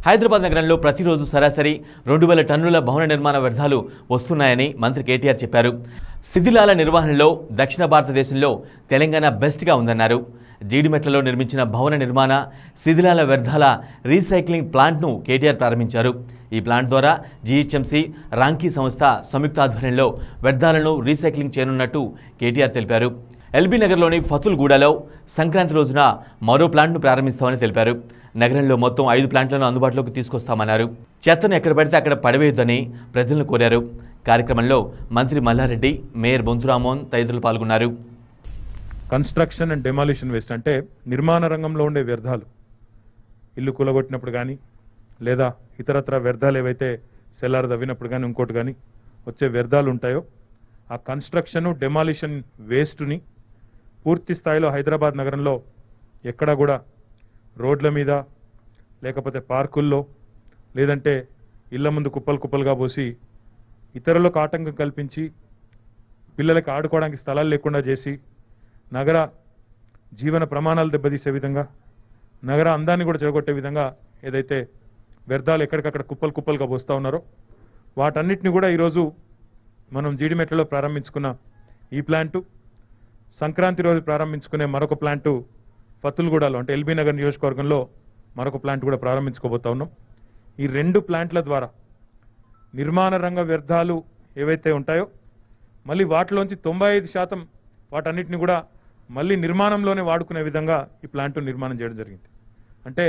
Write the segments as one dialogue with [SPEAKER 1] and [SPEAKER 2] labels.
[SPEAKER 1] హైదరాబాద్ నగరంలో ప్రతిరోజు సరాసరి రెండు వేల టన్నుల భవన నిర్మాణ వ్యర్థాలు వస్తున్నాయని మంత్రి కేటీఆర్ చెప్పారు శిథిలాల నిర్వహణలో దక్షిణ భారతదేశంలో తెలంగాణ బెస్ట్గా ఉందన్నారు జీడిమెట్లలో నిర్మించిన భవన నిర్మాణ శిథిలాల వ్యర్థాల రీసైక్లింగ్ ప్లాంట్ను కేటీఆర్ ప్రారంభించారు ఈ ప్లాంట్ ద్వారా జీహెచ్ఎంసీ రాంకీ సంస్థ సంయుక్త ఆధ్వర్యంలో వ్యర్థాలను రీసైక్లింగ్ చేయనున్నట్టు కేటీఆర్ తెలిపారు ఎల్బీ నగర్లోని ఫతుల్గూడలో సంక్రాంతి రోజున మరో ప్లాంట్ను ప్రారంభిస్తామని తెలిపారు నగరంలో మొత్తం ఐదు ప్లాంట్లను అందుబాటులోకి తీసుకొస్తామన్నారు చెత్తను ఎక్కడ పడితే అక్కడ పడవేయొద్దని ప్రజలను కోరారు కార్యక్రమంలో మంత్రి మల్లారెడ్డి మేయర్ బొంతురామోహన్ తదితరులు పాల్గొన్నారు
[SPEAKER 2] కన్స్ట్రక్షన్ అండ్ డెమాలిషన్ వేస్ట్ అంటే నిర్మాణ రంగంలో ఉండే వ్యర్థాలు ఇల్లు కూలగొట్టినప్పుడు కానీ లేదా ఇతరత్ర వ్యర్థాలు ఏవైతే సెల్లార్ దవ్వినప్పుడు కానీ ఇంకోటి కానీ వచ్చే వ్యర్థాలు ఉంటాయో ఆ కన్స్ట్రక్షన్ డెమాలిషన్ వేస్ట్ని పూర్తి స్థాయిలో హైదరాబాద్ నగరంలో ఎక్కడా కూడా రోడ్ల మీద లేకపోతే పార్కుల్లో లేదంటే ఇళ్ల ముందు కుప్పలు కుప్పలుగా పోసి ఇతరులకు ఆటంకం కల్పించి పిల్లలకి ఆడుకోవడానికి స్థలాలు లేకుండా చేసి నగర జీవన ప్రమాణాలు దెబ్బతీసే విధంగా నగర అందాన్ని కూడా చెడగొట్టే విధంగా ఏదైతే వ్యర్థాలు ఎక్కడికక్కడ కుప్పలు కుప్పలుగా పోస్తూ ఉన్నారో వాటన్నిటిని కూడా ఈరోజు మనం జీడిమెట్లలో ప్రారంభించుకున్న ఈ ప్లాంటు సంక్రాంతి రోజు ప్రారంభించుకునే మరొక ప్లాంటు ఫతుల్గూడలో అంటే ఎల్బీ నగర్ నియోజకవర్గంలో మరొక ప్లాంట్ కూడా ప్రారంభించుకోబోతా ఉన్నాం ఈ రెండు ప్లాంట్ల ద్వారా నిర్మాణ రంగ వ్యర్థాలు ఏవైతే ఉంటాయో మళ్ళీ వాటిలోంచి తొంభై ఐదు శాతం వాటన్నిటిని కూడా మళ్ళీ నిర్మాణంలోనే వాడుకునే విధంగా ఈ ప్లాంట్ నిర్మాణం చేయడం జరిగింది అంటే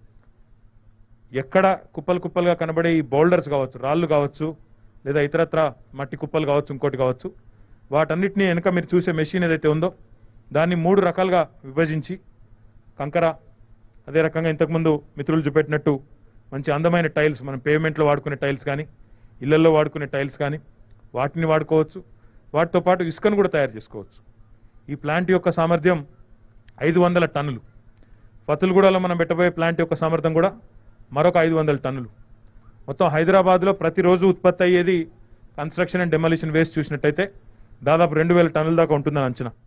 [SPEAKER 2] ఎక్కడ కుప్పలు కుప్పలుగా కనబడే ఈ బౌల్డర్స్ కావచ్చు రాళ్ళు కావచ్చు లేదా ఇతరత్ర మట్టి కుప్పలు కావచ్చు ఇంకోటి కావచ్చు వాటన్నిటిని వెనక మీరు చూసే మెషిన్ ఏదైతే ఉందో దాన్ని మూడు రకాలుగా విభజించి కంకర అదే రకంగా ఇంతకుముందు మిత్రులు చూపెట్టినట్టు మంచి అందమైన టైల్స్ మనం పేమెంట్లో వాడుకునే టైల్స్ కానీ ఇళ్లలో వాడుకునే టైల్స్ కానీ వాటిని వాడుకోవచ్చు వాటితో పాటు ఇసుకను కూడా తయారు చేసుకోవచ్చు ఈ ప్లాంట్ యొక్క సామర్థ్యం ఐదు వందల టన్నులు ఫతుల్గూడలో మనం పెట్టబోయే ప్లాంట్ యొక్క సామర్థ్యం కూడా మరొక ఐదు వందల టన్నులు మొత్తం హైదరాబాద్లో ప్రతిరోజు ఉత్పత్తి అయ్యేది కన్స్ట్రక్షన్ అండ్ డెమాలిషన్ వేస్ట్ చూసినట్టయితే దాదాపు రెండు వేల టన్నుల దాకా ఉంటుందని అంచనా